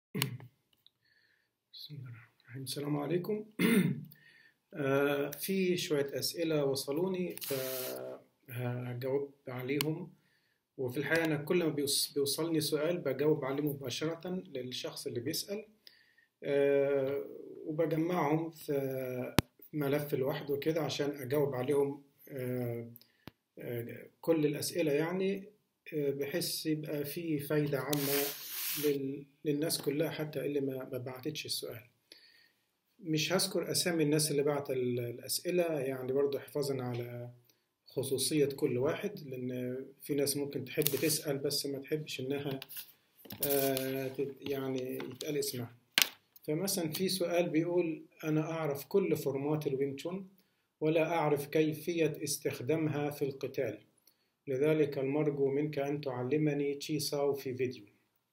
بسم الله الرحمن الرحيم السلام عليكم آه، في شوية أسئلة وصلوني فهجاوب عليهم وفي الحقيقة أنا كل ما بيوص- بيوصلني سؤال بجاوب عليه مباشرة للشخص اللي بيسأل آه، وبجمعهم في ملف لوحده كده عشان أجاوب عليهم آه، آه، كل الأسئلة يعني آه، بحيث يبقى في فايدة عامة لل- للناس كلها حتى اللي ما ما بعتتش السؤال مش هذكر أسامي الناس اللي بعت ال- الأسئلة يعني برضو حفاظا على خصوصية كل واحد لأن في ناس ممكن تحب تسأل بس ما تحبش إنها آه، تت- يعني يتقال اسمها فمثلا في سؤال بيقول أنا أعرف كل فورمات الوينج تشون ولا أعرف كيفية استخدامها في القتال لذلك المرجو منك أن تعلمني تشيساو في فيديو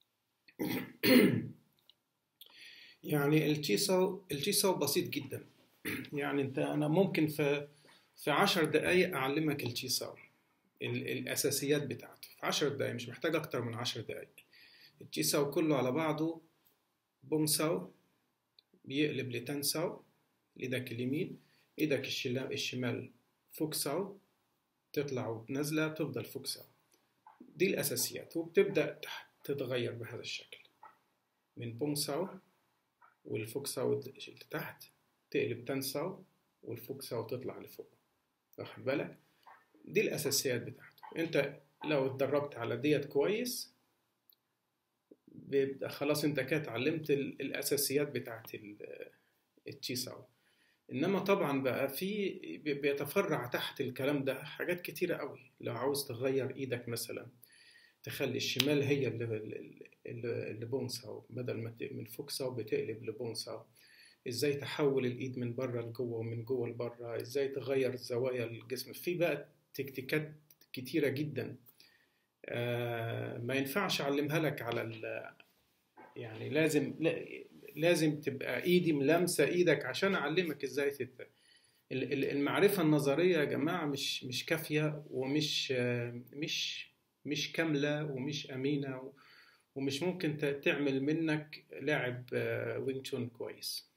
يعني التشيساو التشيساو بسيط جدا يعني انت انا ممكن في في 10 دقائق اعلمك التشيساو ال- الاساسيات بتاعته في 10 دقائق مش محتاج اكتر من 10 دقائق التشيساو كله على بعضه بومساو بيقلب لتنساو ايدك اليمين ايدك الشلا- الشمال فوكساو تطلع ونازله تفضل فوكساو دي الاساسيات وبتبدا تح- تتغير بهذا الشكل من بومساو والفوكساو اللي تحت تقلب تنساو والفوكساو تطلع لفوق واخد بالك دي الاساسيات بتاعته انت لو اتدربت على ديت كويس بيبقى خلاص انت كده اتعلمت ال- الاساسيات بتاعت ال- التشيساو انما طبعا بقى في بي- بيتفرع تحت الكلام ده حاجات كتيرة قوي لو عاوز تغير ايدك مثلا تخلي الشمال هي اللي اللي, اللي بونساو بدل ما ت- من فوكساو بتقلب لبونساو ازاي تحول الايد من بره لجوه ومن جوه لبره ازاي تغير زوايا الجسم في بقى تكتيكات كتيرة جدا آه، ما ينفعش اعلمها لك على ال يعني لازم لا- لازم تبقى ايدي ملامسه ايدك عشان اعلمك ازاي تت... ال- ال- المعرفه النظريه يا جماعه مش مش كافيه ومش آه، مش مش كامله ومش امينه و- ومش ممكن ت- تعمل منك لاعب آه، وينج تشون كويس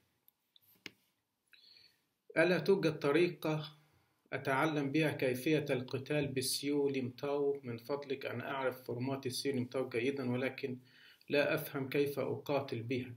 ألا توجد طريقة أتعلم بها كيفية القتال بالسيو لمتاو من فضلك أنا أعرف فورمات السيو لمتاو جيدا ولكن لا أفهم كيف أقاتل بها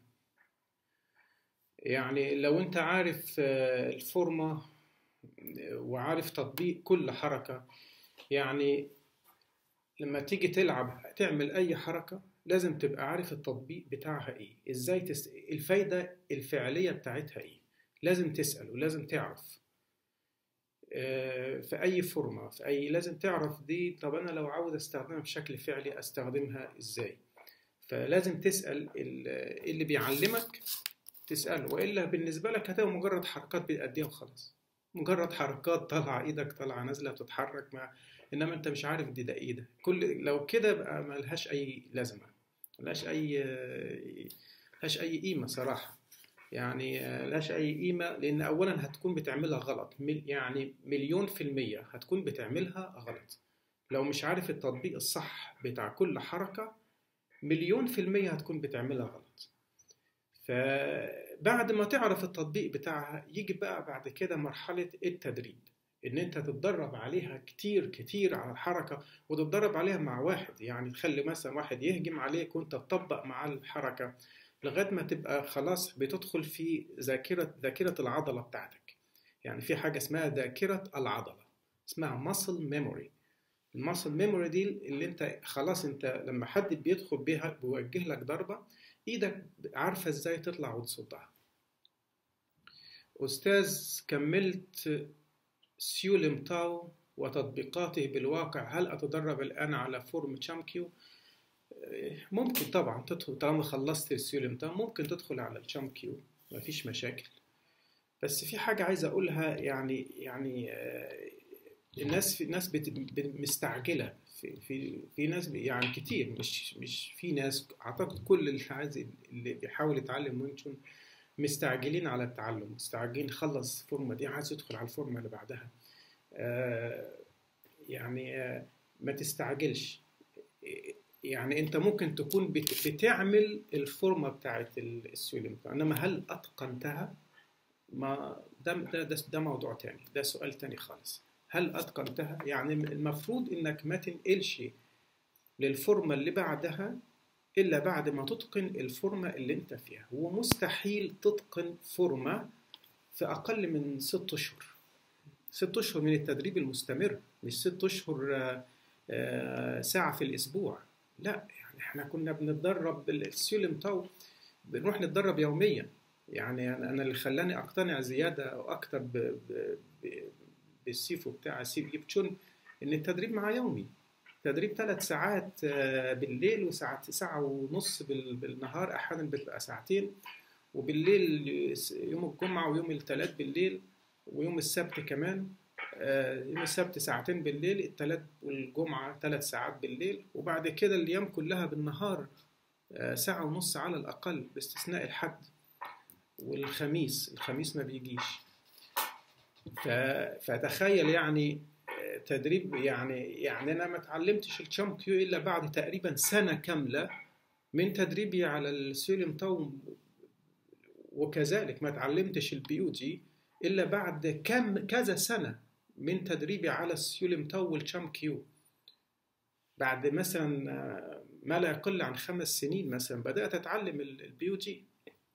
يعني لو أنت عارف آه، الفورمة وعارف تطبيق كل حركة يعني لما تيجي تلعب تعمل أي حركة لازم تبقى عارف التطبيق بتاعها إيه إزاي تس... الفايدة الفعلية بتاعتها إيه لازم تسأل ولازم تعرف آه، في أي فورمة في أي لازم تعرف دي طب أنا لو عاوز أستخدمها بشكل فعلي أستخدمها إزاي فلازم تسأل ال- اللي بيعلمك تسأله وإلا بالنسبة لك هتبقى مجرد حركات بتأديها وخلاص مجرد حركات طالعة إيدك طالعة نازلة بتتحرك مع إنما أنت مش عارف دي ده إيه ده كل لو كده بقى ملهاش أي لازمة ملهاش أي ملهاش أي قيمة صراحة يعني آه، ملهاش أي قيمة لأن أولا هتكون بتعملها غلط مل- يعني مليون في المية هتكون بتعملها غلط لو مش عارف التطبيق الصح بتاع كل حركة مليون في المية هتكون بتعملها غلط فبعد ما تعرف التطبيق بتاعها يجي بقى بعد كده مرحلة التدريب ان انت تتدرب عليها كتير كتير على الحركة وتتدرب عليها مع واحد يعني تخلي مثلا واحد يهجم عليك وانت تطبق معاه الحركة لغاية ما تبقى خلاص بتدخل في ذاكرة ذاكرة العضلة بتاعتك يعني في حاجة اسمها ذاكرة العضلة اسمها muscle memory الماسل ميموري دي اللي انت خلاص انت لما حد بيدخل بيها بيوجه لك ضربة ايدك عارفة ازاي تطلع وتصدها أستاذ كملت سيولم تاو وتطبيقاته بالواقع هل أتدرب الآن على فورم تشامكيو؟ ممكن طبعا تدخل طالما خلصت السيولم تاو ممكن تدخل على التشامكيو مفيش مشاكل بس في حاجة عايز أقولها يعني يعني آه، الناس في ناس بت- بت- مستعجلة في في في ناس بي- يعني كتير مش مش في ناس أعتقد كل اللي عايز اللي بيحاول يتعلم وينج تشون مستعجلين على التعلم مستعجلين خلص الفورمة دي عايز يدخل على الفورمة اللي بعدها آه، يعني آه، ما تستعجلش يعني انت ممكن تكون بت- بتعمل الفورمه بتاعت ال- السيولم انما هل اتقنتها ما ده ده ده, ده موضوع تاني ده سؤال تاني خالص هل اتقنتها يعني المفروض انك ما تنقلش للفورمه اللي بعدها الا بعد ما تتقن الفورمه اللي انت فيها هو مستحيل تتقن فورمه في اقل من ست اشهر ست اشهر من التدريب المستمر مش ست اشهر آه، آه، ساعه في الاسبوع لا يعني احنا كنا بنتدرب السيولم تو بنروح نتدرب يوميا يعني انا أنا اللي خلاني اقتنع زياده واكتر ب- ب- ب- بالسيفو بتاع سيف جيبتشون ان التدريب معاه يومي تدريب ثلاث ساعات آه، بالليل وساعة ساعة ونص بال- بالنهار أحيانا بتبقى ساعتين وبالليل يوم الجمعة ويوم الثلاث بالليل ويوم السبت كمان آه، يوم السبت ساعتين بالليل الثلاث والجمعة ثلاث ساعات بالليل وبعد كده الأيام كلها بالنهار آه، ساعة ونص على الأقل باستثناء الحد والخميس الخميس ما بيجيش ف... فتخيل يعني آه، تدريب يعني يعني انا ما اتعلمتش الشامب كيو الا بعد تقريبا سنه كامله من تدريبي على السيوليوم تو وكذلك ما اتعلمتش البيو جي الا بعد كم كذا سنه من تدريبي على السيوليوم تو والشامب كيو بعد مثلا آه، ما لا يقل عن خمس سنين مثلا بدات اتعلم ال- البيو جي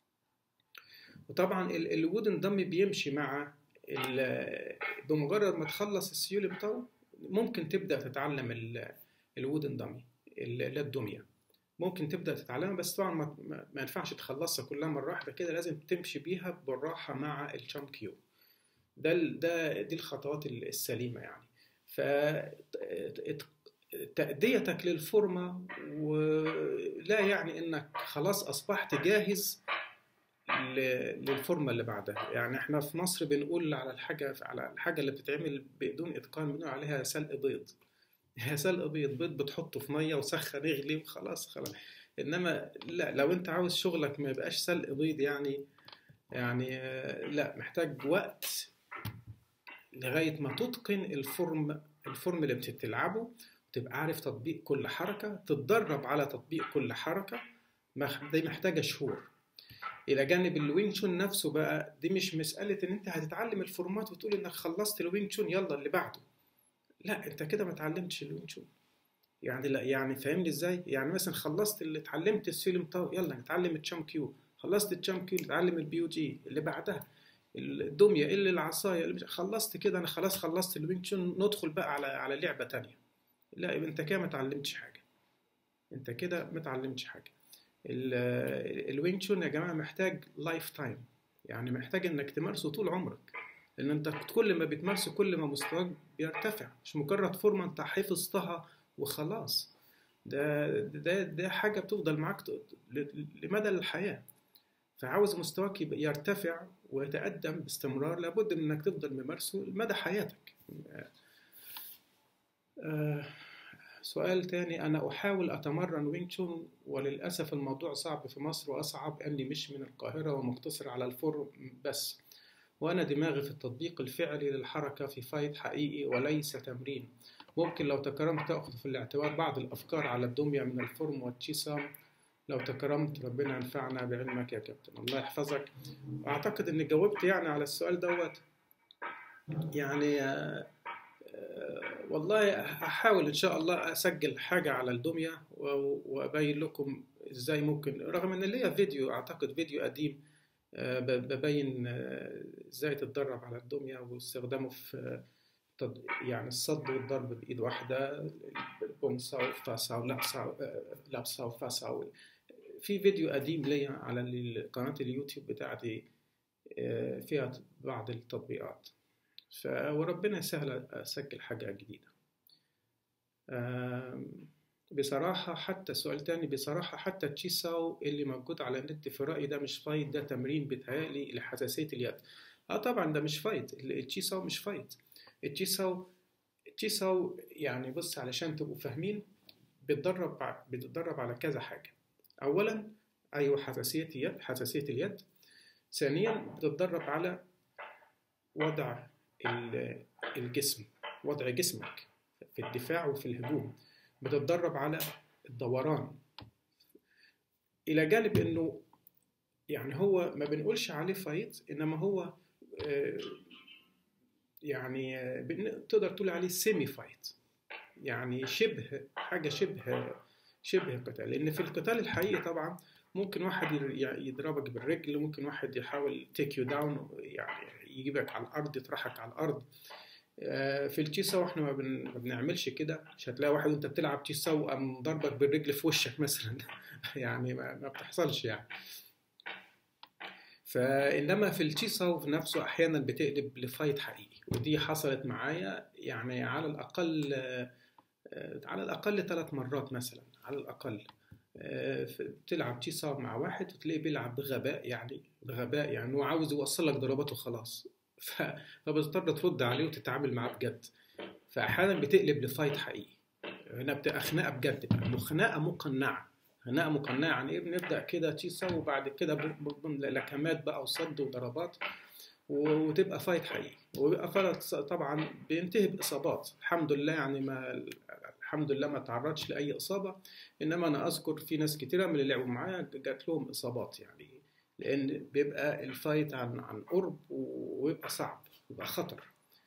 وطبعا ال- الوودن دم بيمشي مع ال- بمجرد ما تخلص السيوليوم تو ممكن تبدا تتعلم ال- الوودن دمي ال- اللي هي الدميه ممكن تبدا تتعلمها بس طبعا ما, ما ما ينفعش تخلصها كلها مره واحده كده لازم تمشي بيها بالراحه مع الشامب كيو ده ال- ده دي الخطوات ال- السليمه يعني ف ت- تأديتك للفورمة ولا يعني انك خلاص اصبحت جاهز ل- للفورمه اللي بعدها يعني احنا في مصر بنقول على الحاجه على الحاجه اللي بتتعمل بدون اتقان بنقول عليها سلق بيض هي سلق بيض بيض بتحطه في ميه وسخن اغلي وخلاص خلاص انما لا لو انت عاوز شغلك ما يبقاش سلق بيض يعني يعني آه، لا محتاج وقت لغايه ما تتقن الفورم الفورم اللي بتلعبه تبقى عارف تطبيق كل حركه تتدرب على تطبيق كل حركه مح- دي محتاجه شهور الى جانب الوينج تشون نفسه بقى دي مش مساله ان انت هتتعلم الفورمات وتقول انك خلصت الوينج تشون يلا اللي بعده لا انت كده ما اتعلمتش الوينج تشون يعني لا يعني فاهمني ازاي يعني مثلا خلصت اللي اتعلمت السيلم تاو يلا نتعلم التشام كيو خلصت التشام كيو نتعلم البيو جي اللي بعدها الدميه اللي العصايه اللي مش- خلصت كده انا خلاص خلصت الوينج تشون ندخل بقى على على لعبه تانية لا يبقى انت كده ما اتعلمتش حاجه انت كده ما اتعلمتش حاجه ال- الوينج تشون يا جماعه محتاج لايف تايم يعني محتاج انك تمارسه طول عمرك لان انت كل ما بتمارسه كل ما مستواك بيرتفع مش مجرد فورمه انت حفظتها وخلاص ده ده ده حاجه بتفضل معاك ت- ل- لمدى الحياه فعاوز مستواك يبقى يرتفع ويتقدم باستمرار لابد من انك تفضل ممارسه مدى حياتك آه، سؤال تاني أنا أحاول أتمرن وينج تشون وللأسف الموضوع صعب في مصر وأصعب أني مش من القاهرة ومقتصر على الفورم بس وأنا دماغي في التطبيق الفعلي للحركة في فايت حقيقي وليس تمرين ممكن لو تكرمت تأخذ في الاعتبار بعض الأفكار على الدمية من الفورم والتشيسام لو تكرمت ربنا ينفعنا بعلمك يا كابتن الله يحفظك أعتقد أني جاوبت يعني على السؤال دوت يعني آه، آه، والله هحاول ان شاء الله اسجل حاجه على الدميه و- وابين لكم ازاي ممكن رغم ان ليا فيديو اعتقد فيديو قديم آه، ب- ببين آه، ازاي تتدرب على الدميه واستخدامه في آه، تض- يعني الصد والضرب بايد واحده البومسا وفاسا ولابسا آه، لابسا وفاسا و- في فيديو قديم ليا على ال- قناه اليوتيوب بتاعتي آه، فيها بعض التطبيقات ف وربنا يسهل اسجل حاجه جديده آم، بصراحة حتى سؤال تاني بصراحة حتى التشيساو اللي موجود على النت في رأيي ده مش فايت ده تمرين بيتهيألي لحساسية اليد اه طبعا ده مش فايت التشيساو مش فايت التشيساو التشيساو يعني بص علشان تبقوا فاهمين بتدرب ع- بتدرب على كذا حاجة أولا أيوة حساسية اليد حساسية اليد ثانيا بتتدرب على وضع ال- الجسم وضع جسمك في الدفاع وفي الهجوم بتتدرب على الدوران الى جانب انه يعني هو ما بنقولش عليه فايت انما هو يعني تقدر تقول عليه سيمي فايت يعني شبه حاجه شبه شبه قتال لان في القتال الحقيقي طبعا ممكن واحد يضربك بالرجل ممكن واحد يحاول تيك يو داون يعني يجيبك على الارض يطرحك على الارض في التشيسا واحنا ما, بن... ما بنعملش كده مش هتلاقي واحد وانت بتلعب تشيسا وقام ضربك بالرجل في وشك مثلا يعني ما, ما بتحصلش يعني فانما في التشيسا نفسه احيانا بتقلب لفايت حقيقي ودي حصلت معايا يعني على الاقل على الاقل ثلاث مرات مثلا على الاقل تلعب تشيسا مع واحد وتلاقيه بيلعب بغباء يعني بغباء يعني هو عاوز يوصل لك ضرباته خلاص فبتضطر ترد عليه وتتعامل معاه بجد فاحيانا بتقلب لفايت حقيقي هنا بتبقى خناقه بجد بقى خناقه مقنعه خناقه مقنعه يعني ايه بنبدا كده تشيسا وبعد كده لكمات بقى وصد وضربات وتبقى فايت حقيقي وبيبقى فايت طبعا بينتهي باصابات الحمد لله يعني ما الحمد لله ما تعرضش لاي اصابه انما انا اذكر في ناس كتيره من اللي لعبوا معايا جات لهم اصابات يعني لان بيبقى الفايت عن عن قرب ويبقى صعب يبقى خطر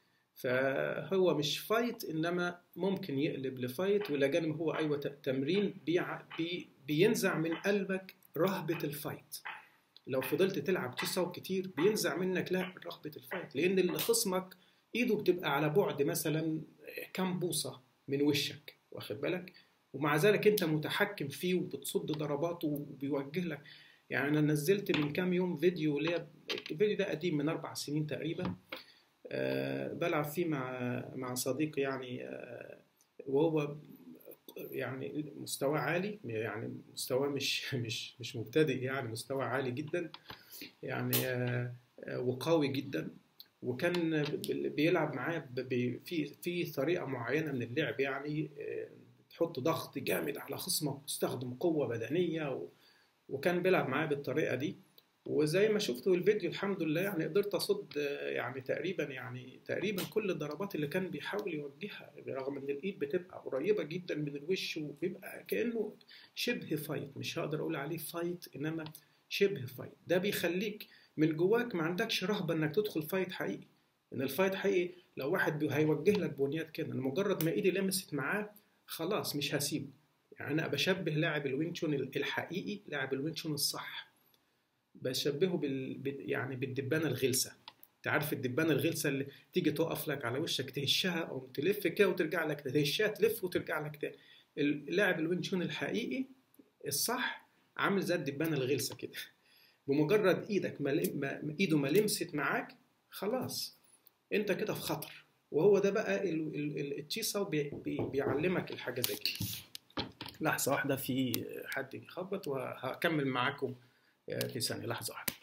فهو مش فايت انما ممكن يقلب لفايت ولا جانب هو ايوه تمرين بيع بي بينزع من قلبك رهبه الفايت لو فضلت تلعب تساو كتير بينزع منك لا رهبه الفايت لان اللي خصمك ايده بتبقى على بعد مثلا كام بوصه من وشك واخد بالك ومع ذلك انت متحكم فيه وبتصد ضرباته وبيوجه لك يعني انا نزلت من كام يوم فيديو ليا الفيديو ده قديم من اربع سنين تقريبا أه بلعب فيه مع مع صديق يعني أه وهو يعني مستوى عالي يعني مستوى مش مش مش مبتدئ يعني مستوى عالي جدا يعني أه وقوي جدا وكان بيلعب معايا في في طريقه معينه من اللعب يعني تحط ضغط جامد على خصمك وتستخدم قوه بدنيه وكان بيلعب معايا بالطريقه دي وزي ما شفتوا الفيديو الحمد لله يعني قدرت اصد يعني تقريبا يعني تقريبا كل الضربات اللي كان بيحاول يوجهها رغم ان الايد بتبقى قريبه جدا من الوش وبيبقى كانه شبه فايت مش هقدر اقول عليه فايت انما شبه فايت ده بيخليك من جواك ما عندكش رهبه انك تدخل فايت حقيقي ان الفايت حقيقي لو واحد هيوجه لك بنيات كده مجرد ما ايدي لمست معاه خلاص مش هسيبه يعني انا بشبه لاعب الوينشون الحقيقي لاعب الوينشون الصح بشبهه بال... يعني بالدبانه الغلسه انت عارف الدبانه الغلسه اللي تيجي تقف لك على وشك تهشها او تلف كده وترجع لك تهشها تلف وترجع لك تاني اللاعب الوينشون الحقيقي الصح عامل زي الدبانه الغلسه كده بمجرد ايدك ما, ما ايده ما لمست معاك خلاص انت كده في خطر وهو ده بقى التشيسا بي بي بيعلمك الحاجه زي كده لحظه واحده في حد بيخبط وهكمل معاكم في ثانيه لحظه واحده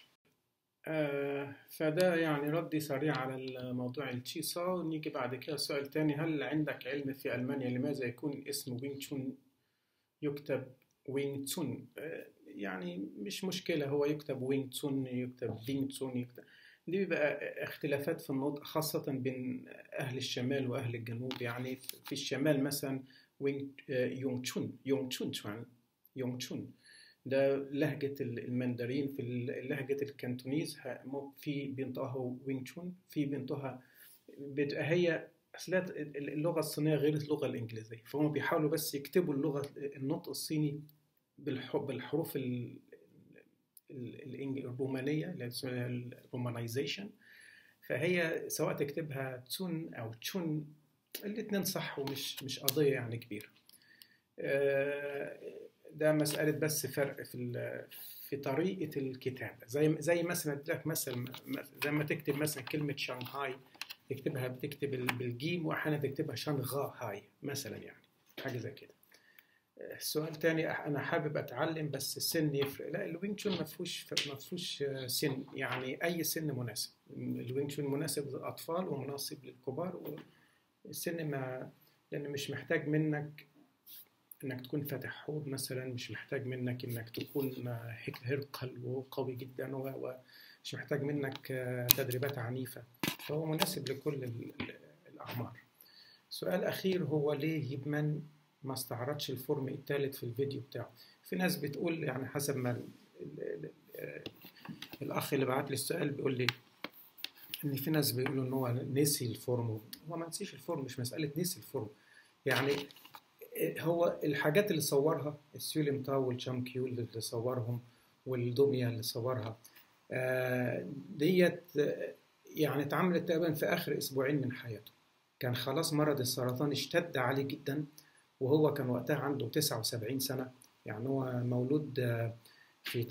آه فده يعني ردي سريع على الموضوع التشيسا ونيجي بعد كده سؤال تاني هل عندك علم في ألمانيا لماذا يكون اسم وينغ تشون يكتب وينغ تسون آه يعني مش مشكلة هو يكتب وينغ تسون يكتب فينغ تسون يكتب دي بيبقى اختلافات في النطق خاصة بين أهل الشمال وأهل الجنوب يعني في الشمال مثلا وينغ يونغ تشون يونغ تشون يونغ تشون ده لهجة المندرين في لهجة الكانتونيز في بينطقها وينغ تشون في بينطقها هي أصلات اللغة الصينية غير اللغة الإنجليزية فهم بيحاولوا بس يكتبوا اللغة النطق الصيني بالحروف الرومانية اللي اسمها الرومانيزيشن فهي سواء تكتبها تسون أو تشون الاثنين صح ومش مش قضية يعني كبيرة ده مسألة بس فرق في في طريقة الكتابة زي زي مثلا لك مثلا زي ما تكتب مثلا كلمة شانغهاي تكتبها بتكتب بالجيم وأحيانا تكتبها شانغها هاي مثلا يعني حاجة زي كده السؤال تاني انا حابب اتعلم بس السن يفرق لا الوينج تشون ما فيهوش ما فيهوش سن يعني اي سن مناسب الوينج تشون مناسب للاطفال ومناسب للكبار السن ما لان مش محتاج منك انك تكون فاتح حوض مثلا مش محتاج منك انك تكون هرقل وقوي جدا ومش محتاج منك تدريبات عنيفه فهو مناسب لكل الاعمار سؤال اخير هو ليه يبمن ما استعرضش الفورم الثالث في الفيديو بتاعه في ناس بتقول يعني حسب ما ال ال ال الاخ اللي بعت لي السؤال بيقول لي ان في ناس بيقولوا ان هو نسي الفورم هو ما نسيش الفورم مش مساله نسي الفورم يعني هو الحاجات اللي صورها السيوليم تاو والشام كيول اللي صورهم والدميه اللي صورها آه ديت يعني اتعملت تقريبا في اخر اسبوعين من حياته كان خلاص مرض السرطان اشتد عليه جدا وهو كان وقتها عنده 79 سنه يعني هو مولود في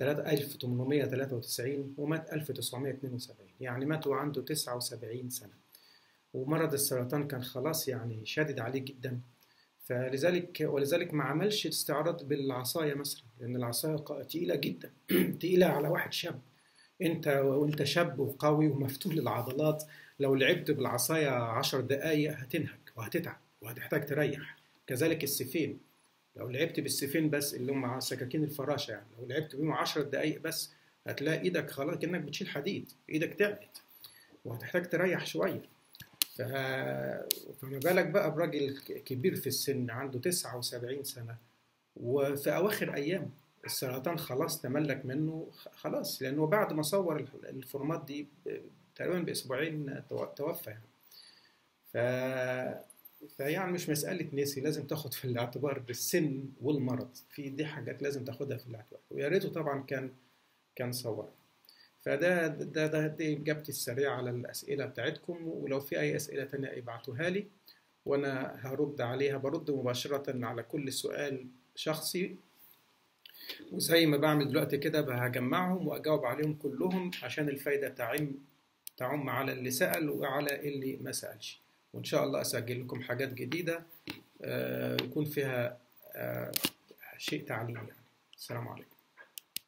1893 ومات 1972 يعني مات وعنده 79 سنه ومرض السرطان كان خلاص يعني شادد عليه جدا فلذلك ولذلك ما عملش استعراض بالعصايه مثلا لان العصايه تقيله جدا تقيله على واحد شاب انت وانت شاب وقوي ومفتول العضلات لو لعبت بالعصايه 10 دقائق هتنهك وهتتعب وهتحتاج تريح كذلك السيفين لو لعبت بالسيفين بس اللي هم سكاكين الفراشه يعني لو لعبت بيهم 10 دقائق بس هتلاقي ايدك خلاص كانك بتشيل حديد ايدك تعبت وهتحتاج تريح شويه ف... فما بالك بقى براجل كبير في السن عنده 79 سنه وفي اواخر ايام السرطان خلاص تملك منه خلاص لانه بعد ما صور الفورمات دي تقريبا باسبوعين توفى يعني ف فيعني مش مسألة نسي لازم تاخد في الاعتبار السن والمرض في دي حاجات لازم تاخدها في الاعتبار ويا ريته طبعا كان كان صور فده ده ده دي اجابتي السريعه على الاسئله بتاعتكم ولو في اي اسئله تانية ابعتوها لي وانا هرد عليها برد مباشره على كل سؤال شخصي وزي ما بعمل دلوقتي كده هجمعهم واجاوب عليهم كلهم عشان الفايده تعم تعم على اللي سال وعلى اللي ما سالش وان شاء الله اسجل لكم حاجات جديده يكون فيها شيء تعليمي يعني السلام عليكم